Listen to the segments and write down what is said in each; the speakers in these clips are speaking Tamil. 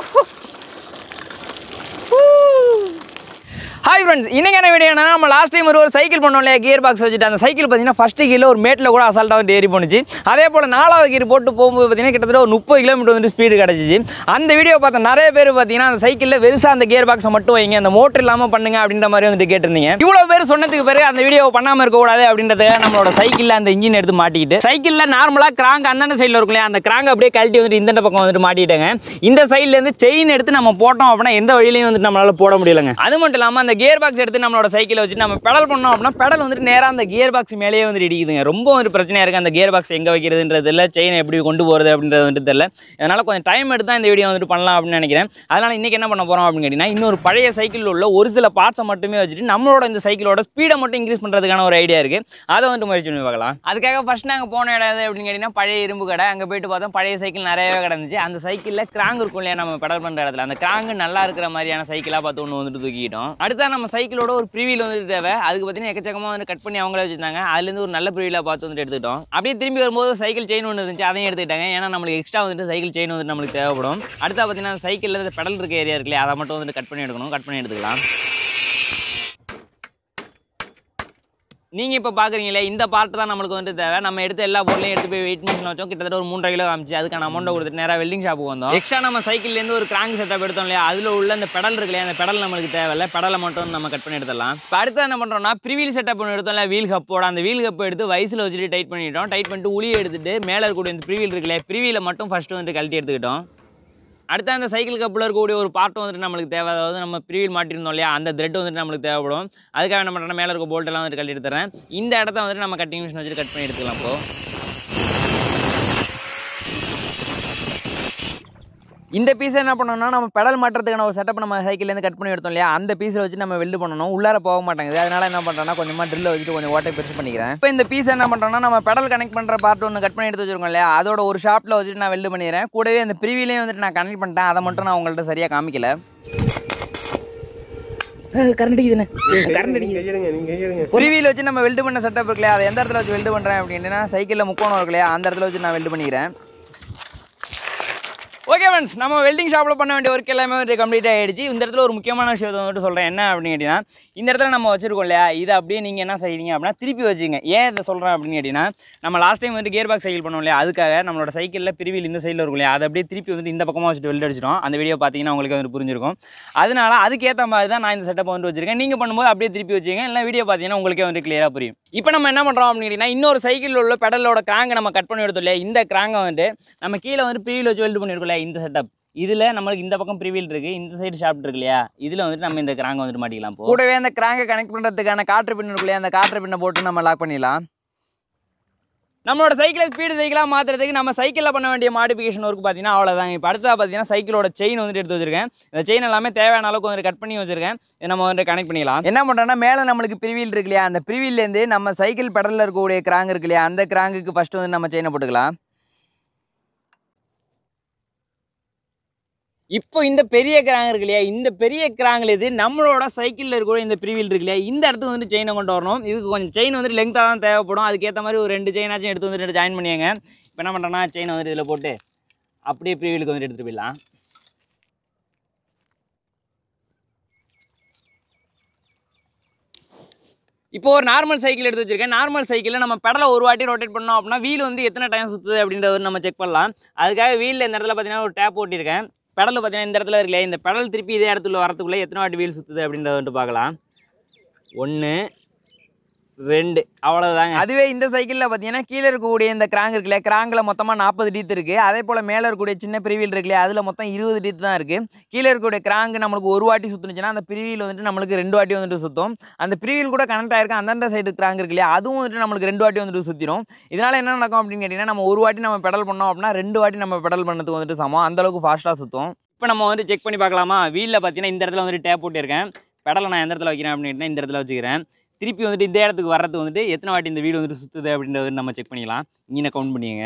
ஹாய் ஃப்ரெண்ட்ஸ் இன்னைக்கான வீடியோ என்னன்னா நம்ம லாஸ்ட் டைம் ஒரு ஒரு சைக்கிள் பண்ணோம் இல்லையா கியர் பாக்ஸ் வச்சுட்டு அந்த சைக்கிள் பார்த்தீங்கன்னா ஃபஸ்ட்டு கீழே ஒரு மேட்டில் கூட அசால்ட்டாக வந்து ஏறி போணுச்சு அதே போல் நாலாவது கீர் போட்டு போகும்போது பார்த்தீங்கன்னா கிட்டத்தட்ட ஒரு முப்பது கிலோமீட்டர் வந்து ஸ்பீடு கிடச்சிச்சு அந்த வீடியோ பார்த்த நிறைய பேர் பார்த்தீங்கன்னா அந்த சைக்கிளில் வெறுசாக அந்த கியர் பாக்ஸை மட்டும் வைங்க அந்த மோட்டர் இல்லாமல் பண்ணுங்க அப்படின்ற மாதிரி வந்துட்டு கேட்டிருந்தீங்க இவ்வளோ பேர் சொன்னதுக்கு பிறகு அந்த வீடியோ பண்ணாமல் இருக்கக்கூடாது அப்படின்றதுக்காக நம்மளோட சைக்கிளில் அந்த இன்ஜின் எடுத்து மாட்டிக்கிட்டு சைக்கிளில் நார்மலாக கிராங்க் அந்தந்த சைடில் இருக்கும் இல்லையா அந்த கிராங்க் அப்படியே கழட்டி வந்துட்டு இந்த பக்கம் வந்துட்டு மாட்டிட்டாங்க இந்த சைட்லேருந்து செயின் எடுத்து நம்ம போட்டோம் அப்படின்னா எந்த வழியிலையும் வந்துட்டு நம்மளால போட முடியலங்க அது மட்டும் இல்லாமல் அந்த கியர் பாக்ஸ் எடுத்து நம்மளோட சைக்கிளை வச்சுட்டு நம்ம பெடல் பண்ணோம் அப்படின்னா பெடல் வந்துட்டு நேராக அந்த கியர் பாக்ஸ் மேலேயே வந்துட்டு இடிக்குதுங்க ரொம்ப ஒரு பிரச்சனையாக இருக்குது அந்த கியர் பாக்ஸ் எங்கே வைக்கிறதுன்றது இல்லை செயின் எப்படி கொண்டு போகிறது அப்படின்றது வந்துட்டு தெரியல அதனால் கொஞ்சம் டைம் எடுத்து தான் இந்த வீடியோ வந்துட்டு பண்ணலாம் அப்படின்னு நினைக்கிறேன் அதனால் இன்றைக்கி என்ன பண்ண போகிறோம் அப்படின்னு கேட்டிங்கன்னா இன்னொரு பழைய சைக்கிளில் உள்ள ஒரு சில பார்ட்ஸை மட்டுமே வச்சுட்டு நம்மளோட இந்த சைக்கிளோட ஸ்பீடை மட்டும் இன்க்ரீஸ் பண்ணுறதுக்கான ஒரு ஐடியா இருக்குது அதை வந்து முயற்சி பண்ணி பார்க்கலாம் அதுக்காக ஃபஸ்ட் நாங்கள் போன இடம் எது அப்படின்னு கேட்டிங்கன்னா பழைய இரும்பு கடை அங்கே போயிட்டு பார்த்தோம் பழைய சைக்கிள் நிறையவே கிடந்துச்சு அந்த சைக்கிளில் கிராங் இருக்கும் இல்லையா நம்ம பெடல் பண்ணுற இடத்துல அந்த கிராங்கு நல்லா இருக்கிற மாதிரியான சைக்கிளாக பார்த்து ஒன்று வந்துட்டு தூக்கிட்டோம் அடுத்தா நம்ம சைக்கிளோட ஒரு ப்ரிவியில் வந்துட்டு தேவை அதுக்கு பார்த்தீங்கன்னா எக்கச்சக்கமாக வந்து கட் பண்ணி அவங்களே வச்சிருந்தாங்க அதுலேருந்து ஒரு நல்ல ப்ரிவியில் பார்த்து வந்துட்டு எடுத்துக்கிட்டோம் அப்படியே திரும்பி வரும்போது சைக்கிள் செயின் ஒன்று இருந்துச்சு அதையும் எடுத்துக்கிட்டாங்க ஏன்னா நம்மளுக்கு எக்ஸ்ட்ரா வந்துட்டு சைக்கிள் செயின் வந்துட்டு நம்மளுக்கு தேவைப்படும் அடுத்தா பார்த்தீங்கன்னா சைக்கிளில் பெடல் இருக்க ஏரியா இருக்கு இல்லையா அதை மட்டும் வந்துட்டு கட் பண்ணி எடுக்கணும் கட் பண்ணி எடுத்துக்கலாம் நீங்கள் இப்போ பார்க்குறீங்களே இந்த பார்ட் தான் நம்மளுக்கு வந்துட்டு தேவை நம்ம எடுத்த எல்லா பொருளையும் எடுத்து போய் வெயிட் மிஷின் வச்சோம் கிட்டத்தட்ட ஒரு மூன்றரை கிலோ காமிச்சு அதுக்கான அமௌண்ட்டை கொடுத்துட்டு நேராக வெல்டிங் ஷாப்புக்கு வந்தோம் எக்ஸ்ட்ரா நம்ம சைக்கிள்லேருந்து ஒரு கிராங்க் செட்டப் எடுத்தோம் இல்லையா அதில் உள்ள அந்த பெடல் இருக்கு இல்லையா அந்த பெடல் நம்மளுக்கு தேவையில்ல பெடலை மட்டும் நம்ம கட் பண்ணி எடுத்துடலாம் இப்போ அடுத்து என்ன பண்ணுறோம்னா ப்ரிவீல் செட்டப் ஒன்று எடுத்தோம் இல்லையா வீல் ஹப்போட அந்த வீல் ஹப் எடுத்து வயசில் வச்சுட்டு டைட் பண்ணிட்டோம் டைட் பண்ணிட்டு உளியை எடுத்துட்டு மேலே இருக்கக்கூடிய இந்த ப்ரிவீல் இருக்கு இல்லையா ப்ரிவியில் மட்டும் ஃபஸ்ட்டு வந்துட்டு கழட்டி எடுத்துக்கிட்டோம் அடுத்து அந்த சைக்கிள் கப்பில் இருக்கக்கூடிய ஒரு பார்ட் வந்துட்டு நம்மளுக்கு தேவை அதாவது நம்ம ப்ரீவில் மாட்டிருந்தோம் இல்லையா அந்த த்ரெட் வந்துட்டு நம்மளுக்கு தேவைப்படும் அதுக்காக என்ன பண்ணுறேன் மேலே இருக்க bolt எல்லாம் வந்துட்டு கட்டி எடுத்துறேன் இந்த இடத்த வந்துட்டு நம்ம கட்டிங் மிஷின் வச்சுட்டு கட் பண்ணி எடுத்துக்கலாம் இப்போ இந்த பீஸ் என்ன பண்ணணும்னா நம்ம பெடல் மாட்டுறதுக்கான ஒரு செட்டப் நம்ம சைக்கிள்லேருந்து கட் பண்ணி எடுத்தோம் இல்லையா அந்த பீஸை வச்சு நம்ம வெல்டு பண்ணணும் உள்ளார போக மாட்டேங்குது அதனால என்ன பண்ணுறேன்னா கொஞ்சமாக ட்ரில்ல வச்சுட்டு கொஞ்சம் ஓட்டை பெருசு பண்ணிக்கிறேன் இப்போ இந்த பீஸ் என்ன பண்ணுறோம்னா நம்ம பெடல் கனெக்ட் பண்ணுற பார்ட் ஒன்று கட் பண்ணி எடுத்து வச்சிருக்கோம் இல்லையா அதோட ஒரு ஷாப்பில் வச்சுட்டு நான் வெல்டு பண்ணிடுறேன் கூடவே அந்த ப்ரிவிலையும் வந்துட்டு நான் கனெக்ட் பண்ணிட்டேன் அதை மட்டும் நான் உங்கள்கிட்ட சரியாக காமிக்கல கரண்ட் அடிக்குதுண்ணே கரண்ட் அடிக்குது கையெடுங்க நீங்க கையெடுங்க ப்ரிவியில் வச்சு நம்ம வெல்டு பண்ண செட்டப் இருக்கு இல்லையா அதை எந்த இடத்துல வச்சு வெல்டு பண்ணுறேன் அப்படின்னா சைக்கிளில் முக்கோணம் இருக்கு இல்லையா அந்த இடத்துல வச்சு நான் வெல்டு பண்ணிக்கிறேன் ஓகே ஃப்ரெண்ட்ஸ் நம்ம வெல்டிங் ஷாப்பில் பண்ண வேண்டிய ஒர்க் எல்லாமே வந்து கம்ப்ளீட் ஆகிடுச்சு இந்த இடத்துல ஒரு முக்கியமான விஷயத்தை வந்துட்டு சொல்கிறேன் என்ன அப்படின்னு கேட்டிங்கன்னா இந்த இடத்துல நம்ம வச்சிருக்கோம் இல்லையா இதை அப்படியே நீங்கள் என்ன செய்றீங்க அப்படின்னா திருப்பி வச்சுங்க ஏன் இதை சொல்கிறேன் அப்படின்னு கேட்டிங்கன்னா நம்ம லாஸ்ட் டைம் வந்து கியர் பாக்ஸ் சைக்கிள் பண்ணோம் இல்லையா அதுக்காக நம்மளோட சைக்கிளில் பிரிவில் இந்த சைடில் இருக்கும் இல்லையா அதை அப்படியே திருப்பி வந்து இந்த பக்கமாக வச்சுட்டு வெல்ட் அடிச்சிடும் அந்த வீடியோ பார்த்தீங்கன்னா உங்களுக்கு வந்து புரிஞ்சிருக்கும் அதனால அதுக்கேற்ற மாதிரி தான் நான் இந்த செட்டப்பை வந்து வச்சிருக்கேன் நீங்கள் பண்ணும்போது அப்படியே திருப்பி வச்சுங்க இல்லை வீடியோ பார்த்தீங்கன்னா உங்களுக்கே வந்து கிளியராக புரியும் இப்போ நம்ம என்ன பண்ணுறோம் அப்படின்னு கேட்டிங்கன்னா இன்னொரு சைக்கிளில் உள்ள பெடலோட கிராங்கை நம்ம கட் பண்ணி எடுத்தோம் இல்லையா இந்த கிராங்கை வந்து நம்ம கீழே வந்து பிரிவில் வச்சு வெல்ட் பண்ணியிருக்கோம் இல்லையா இந்த செட்டப் இதில் நம்மளுக்கு இந்த பக்கம் ப்ரிவீல் இருக்குது இந்த சைடு ஷாப்ட் இருக்கு இல்லையா இதில் வந்துட்டு நம்ம இந்த கிராங்கை வந்துட்டு மாட்டிக்கலாம் இப்போ. கூடவே அந்த கிராங்கை கனெக்ட் பண்ணுறதுக்கான காற்று பின் இருக்கு இல்லையா அந்த காற்று பின்னை போட்டு நம்ம லாக் பண்ணிடலாம் நம்மளோட சைக்கிளை ஸ்பீடு சைக்கிளாக மாற்றுறதுக்கு நம்ம சைக்கிளில் பண்ண வேண்டிய மாடிஃபிகேஷன் ஒர்க் பார்த்தீங்கன்னா அவ்வளோதாங்க இப்போ அடுத்ததாக பார்த்தீங்கன்னா சைக்கிளோட செயின் வந்துட்டு எடுத்து வச்சிருக்கேன் இந்த செயின் எல்லாமே தேவையான அளவுக்கு வந்து கட் பண்ணி வச்சிருக்கேன் இதை நம்ம வந்து கனெக்ட் பண்ணிக்கலாம் என்ன பண்ணுறோன்னா மேலே நம்மளுக்கு பிரிவில் இருக்கு இல்லையா அந்த பிரிவிலேருந்து நம்ம சைக்கிள் பெடலில் இருக்கக்கூடிய கிராங்க் இருக்கு இல்லையா அந்த கிராங்குக்கு ஃபஸ்ட்டு வந்து நம்ம செயினை போட்டுக்கலாம் இப்போ இந்த பெரிய கிராங் இருக்கு இல்லையா இந்த பெரிய கிராங்கில் இது நம்மளோட சைக்கிளில் இருக்கக்கூடிய இந்த பிரிவில் இருக்கு இல்லையா இந்த இடத்துக்கு வந்து செயினை கொண்டு வரணும் இதுக்கு கொஞ்சம் செயின் வந்துட்டு லெங்க்தாக தான் தேவைப்படும் அதுக்கேற்ற மாதிரி ஒரு ரெண்டு செயினாச்சும் எடுத்து வந்துட்டு ஜாயின் பண்ணியாங்க இப்போ என்ன பண்ணுறேன்னா செயினை வந்துட்டு இதில் போட்டு அப்படியே பிரிவிலுக்கு வந்துட்டு எடுத்துகிட்டு போயிடலாம் இப்போ ஒரு நார்மல் சைக்கிள் எடுத்து வச்சிருக்கேன் நார்மல் சைக்கிளில் நம்ம பெடலை ஒரு வாட்டி ரொட்டேட் பண்ணோம் அப்படின்னா வீல் வந்து எத்தனை டைம் சுற்றுது அப்படின்றத நம்ம செக் பண்ணலாம் அதுக்காக வீலில் இந்த இடத்துல பார்த்தீங்கன்னா ஒரு டேப் ஓட்டியிருக்கேன் பெடல் பார்த்தீங்கன்னா இந்த இடத்துல இருக்குல்லையா இந்த பெடல் திருப்பி இதே இடத்துல வரத்துக்குள்ளே எத்தனை வாட்டி வீல் சுற்றுது அப்படின்றத வந்துட்டு பார்க்கலாம் ஒன்று ரெண்டு அவ்வளோதாங்க அதுவே இந்த சைக்கிளில் பார்த்தீங்கன்னா கீழே இருக்கக்கூடிய இந்த கிராங்க் இருக்குல்ல கிராங்கில் மொத்தமாக நாற்பது டீத் இருக்குது அதே போல் மேலே இருக்கக்கூடிய சின்ன பிரிவில் இருக்குல்லையா அதில் மொத்தம் இருபது டீத் தான் இருக்குது கீழே இருக்கக்கூடிய கிராங்க் நம்மளுக்கு ஒரு வாட்டி சுற்றுனுச்சுன்னா அந்த பிரிவில் வந்துட்டு நம்மளுக்கு ரெண்டு வாட்டி வந்துட்டு சுற்றும் அந்த பிரிவில் கூட கனெக்ட் ஆயிருக்கும் அந்தந்த சைடு கிராங்க் இருக்கு இல்லையா அதுவும் வந்துட்டு நம்மளுக்கு ரெண்டு வாட்டி வந்துட்டு சுற்றிடும் இதனால் என்ன நடக்கும் அப்படின்னு கேட்டிங்கன்னா நம்ம ஒரு வாட்டி நம்ம பெடல் பண்ணோம் அப்படின்னா ரெண்டு வாட்டி நம்ம பெடல் பண்ணதுக்கு வந்துட்டு சமம் அந்த அளவுக்கு ஃபாஸ்ட்டாக சுற்றும் இப்போ நம்ம வந்து செக் பண்ணி பார்க்கலாமா வீலில் பார்த்தீங்கன்னா இந்த இடத்துல வந்துட்டு டேப் போட்டிருக்கேன் பெடலை நான் எந்த இடத்துல வைக்கிறேன் அப்படின்னா இந்த இடத்துல வச்சுக்கிறேன் திருப்பி வந்துட்டு இந்த இடத்துக்கு வர்றதுக்கு வந்துட்டு எத்தனை வாட்டி இந்த வீடு வந்துட்டு சுற்றுது அப்படின்றத வந்து நம்ம செக் பண்ணிக்கலாம் இங்கே கவுண்ட் பண்ணிக்கங்க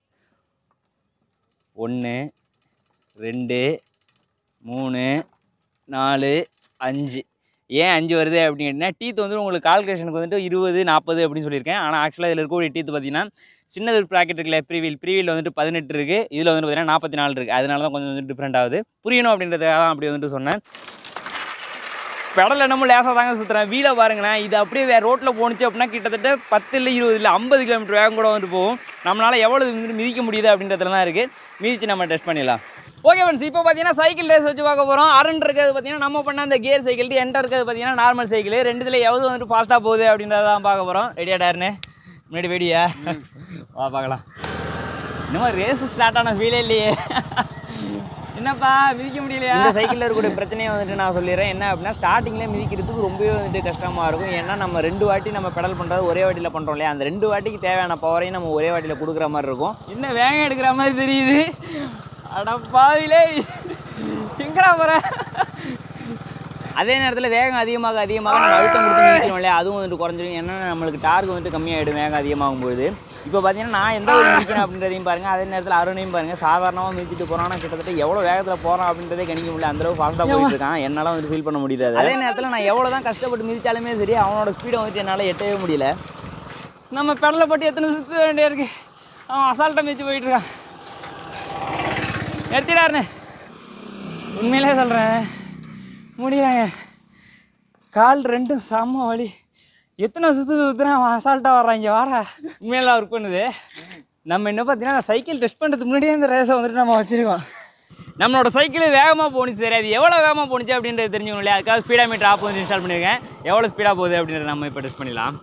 ஒன்று ரெண்டு மூணு நாலு அஞ்சு ஏன் அஞ்சு வருது அப்படின்னு கேட்டிங்கன்னா டீத் வந்து உங்களுக்கு கால்குலேஷனுக்கு வந்துட்டு இருபது நாற்பது அப்படின்னு சொல்லியிருக்கேன் ஆனால் ஆக்சுவலாக இதில் இருக்கக்கூடிய டீத் பார்த்தீங்கன்னா சின்னது ஒரு ப்ராக்கெட் இருக்குல்ல ப்ரீவீல் ப்ரீவீல் வந்துட்டு பதினெட்டு இருக்குது இதில் வந்து பார்த்தீங்கன்னா நாற்பத்தி நாலு இருக்குது அதனால தான் கொஞ்சம் வந்து டிஃப்ரெண்ட் ஆகுது புரியணும் அப்படின்றதுக்காக தான் அப்படி வந்துட்டு சொன்னேன் பெடல் என்னமோ லேசாக தாங்க சுற்றுறேன் வீலை பாருங்களேன் இது அப்படியே வேறு ரோட்டில் போணுச்சு அப்படின்னா கிட்டத்தட்ட பத்து இல்லை இருபது இல்லை ஐம்பது கிலோமீட்டர் வேகம் கூட வந்து போகும் நம்மளால் எவ்வளோ வந்துட்டு மிதிக்க முடியுது அப்படின்றதுல தான் இருக்குது மிதிச்சு நம்ம டெஸ்ட் பண்ணிடலாம் ஓகே ஃப்ரெண்ட்ஸ் இப்போ பார்த்தீங்கன்னா சைக்கிள் ரேஸ் வச்சு பார்க்க போகிறோம் அருண் இருக்கிறது பார்த்தீங்கன்னா நம்ம பண்ண அந்த கியர் சைக்கிள் என்டர் இருக்கிறது பார்த்தீங்கன்னா நார்மல் சைக்கிள் ரெண்டுத்துல எவ்வளோ வந்துட்டு ஃபாஸ்ட்டாக போகுது அப்படின்றத தான் பார்க்க போகிறோம் ரெடியா டேர்னு முன்னாடி வெடியா வா பார்க்கலாம் இன்னும் ரேஸ் ஸ்டார்ட் ஆன ஃபீலே இல்லையே என்னப்பா மிதிக்க முடியலையா இந்த சைக்கிளில் இருக்கக்கூடிய பிரச்சனையை வந்துட்டு நான் சொல்லிடுறேன் என்ன அப்படின்னா ஸ்டார்டிங்கில் மிதிக்கிறதுக்கு ரொம்பவே வந்துட்டு கஷ்டமாக இருக்கும் ஏன்னா நம்ம ரெண்டு வாட்டி நம்ம பெடல் பண்ணுறது ஒரே வாட்டியில் பண்ணுறோம் இல்லையா அந்த ரெண்டு வாட்டிக்கு தேவையான பவரையும் நம்ம ஒரே வாட்டியில் கொடுக்குற மாதிரி இருக்கும் என்ன வேகம் எடுக்கிற மாதிரி தெரியுது அட பாவிலே எங்கடா போகிற அதே நேரத்தில் வேகம் அதிகமாக அதிகமாக நம்ம அழுத்தம் கொடுத்து மிதிக்கிறோம் இல்லையா அதுவும் வந்துட்டு குறைஞ்சிரும் ஏன்னா நம்மளுக்கு டார்க் வந்துட்டு கம்மியாகிடும் வேகம் அதிகமாகும் போது இப்போ பார்த்தீங்கன்னா நான் எந்த ஒரு மிதிக்கிறேன் அப்படின்றதையும் பாருங்கள் அதே நேரத்தில் அருணையும் பாருங்கள் சாதாரணமாக மிதிச்சிட்டு போகிறான்னா கிட்டத்தட்ட எவ்வளோ வேகத்தில் போகிறான் அப்படின்றதே கணிக்க முடியல அந்தளவு ஃபாஸ்ட்டாக போயிட்டு இருக்கான் என்னால் வந்து ஃபீல் பண்ண முடியுது அது. அதே நேரத்தில் நான் எவ்வளோ தான் கஷ்டப்பட்டு மிதிச்சாலுமே சரி அவனோட ஸ்பீடை வந்துட்டு என்னால் எட்டவே முடியல நம்ம பெடலை போட்டு எத்தனை சுற்ற வேண்டியா இருக்கு அவன் அசால்ட்டாக மிதிச்சு போயிட்டு இருக்கான் நிறுத்திடாருண்ணே உண்மையிலே சொல்கிறேன் முடியலங்க கால் ரெண்டும் செம்ம வலி எத்தனை சுற்று சுற்றுனா அவன் அசால்ட்டாக வர்றான் இங்கே வாடா உண்மையில ஒர்க் பண்ணுது நம்ம என்ன பார்த்தீங்கன்னா சைக்கிள் டெஸ்ட் பண்ணுறதுக்கு முன்னாடியே இந்த ரேஸை வந்துட்டு நம்ம வச்சுருக்கோம் நம்மளோட சைக்கிள் வேகமாக போணுச்சு சரி அது எவ்வளோ வேகமாக போணுச்சு அப்படின்றது தெரிஞ்சுக்கணும் இல்லையா அதுக்காக ஸ்பீடா மீட்டர் ஆப் வந்து இன்ஸ்டால் பண்ணியிருக்கேன் எவ்வளோ ஸ்பீடாக போகுது அப்படின்றத நம்ம இப்போ டெஸ்ட் பண்ணிடலாம்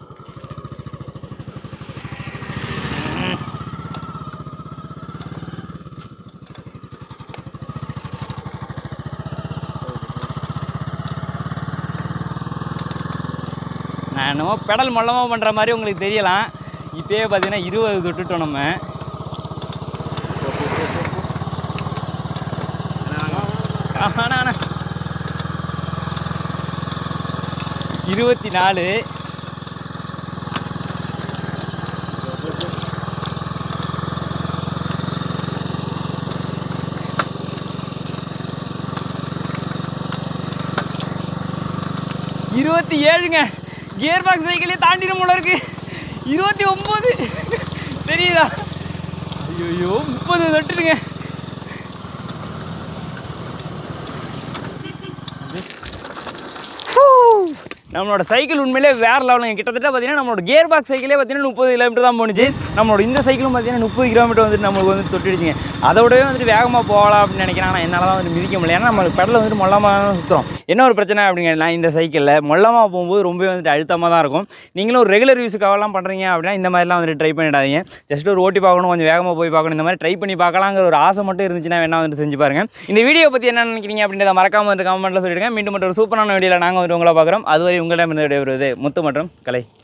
நான் என்னமோ பெடல் மொல்லமாக பண்ணுற மாதிரி உங்களுக்கு தெரியலாம் இப்போயே பார்த்தீங்கன்னா இருபது தொட்டுட்டோம் நம்ம ஆனா, ஆனா. இருபத்தி நாலு இருபத்தி ஏழுங்க கியர் பாக்ஸ் சைக்கிளே தாண்டிடும் போல இருக்கு இருபத்தி ஒம்பது தெரியுதா ஐயோ முப்பது தொட்டுருங்க நம்மளோட சைக்கிள் உண்மையிலே வேற லெவலுங்க கிட்டத்தட்ட பார்த்தீங்கன்னா நம்மளோட கியர் பாக்ஸ் சைக்கிளே பார்த்தீங்கன்னா முப்பது கிலோமீட்டர் தான் போணுச்சு நம்மளோட இந்த சைக்கிளும் பார்த்தீங்கன்னா முப்பது கிலோமீட்டர் வந்துட்டு நம்மளுக்கு வந்து தொட்டுடுச்சுங்க அதோடவே வந்துட்டு வேகமாக போகலாம் அப்படின்னு நினைக்கிறேன் ஆனால் என்னால் தான் வந்து மிதிக்க முடியல ஏன்னா நம்மளுக்கு பெடல் வந்துட்டு மொல்லமாக தான் சுற்றுறோம் என்ன ஒரு பிரச்சனை அப்படிங்கன்னா இந்த சைக்கிளில் மொல்லமாக போகும்போது ரொம்பவே வந்துட்டு அழுத்தமாக தான் இருக்கும் நீங்களும் ஒரு ரெகுலர் யூஸுக்காகலாம் பண்ணுறீங்க அப்படின்னா இந்த மாதிரிலாம் வந்துட்டு ட்ரை பண்ணிடாதீங்க ஜஸ்ட் ஒரு ஓட்டி பார்க்கணும் கொஞ்சம் வேகமாக போய் பார்க்கணும் இந்த மாதிரி ட்ரை பண்ணி பார்க்கலாங்கிற ஒரு ஆசை மட்டும் இருந்துச்சுன்னா வேணா வந்து செஞ்சு பாருங்க இந்த வீடியோ பற்றி என்ன நினைக்கிறீங்க அப்படின்றத மறக்காம வந்து கமெண்ட்டில் சொல்லிடுங்க மீண்டும் மட்டும் ஒரு சூப்பரான வீடியோவில் நாங்கள் வந்து உங்களை பார்க்குறோம் அதுவரை உங்களிடம் இருந்து விடைபெறுவது முத்து மற்றும் கலை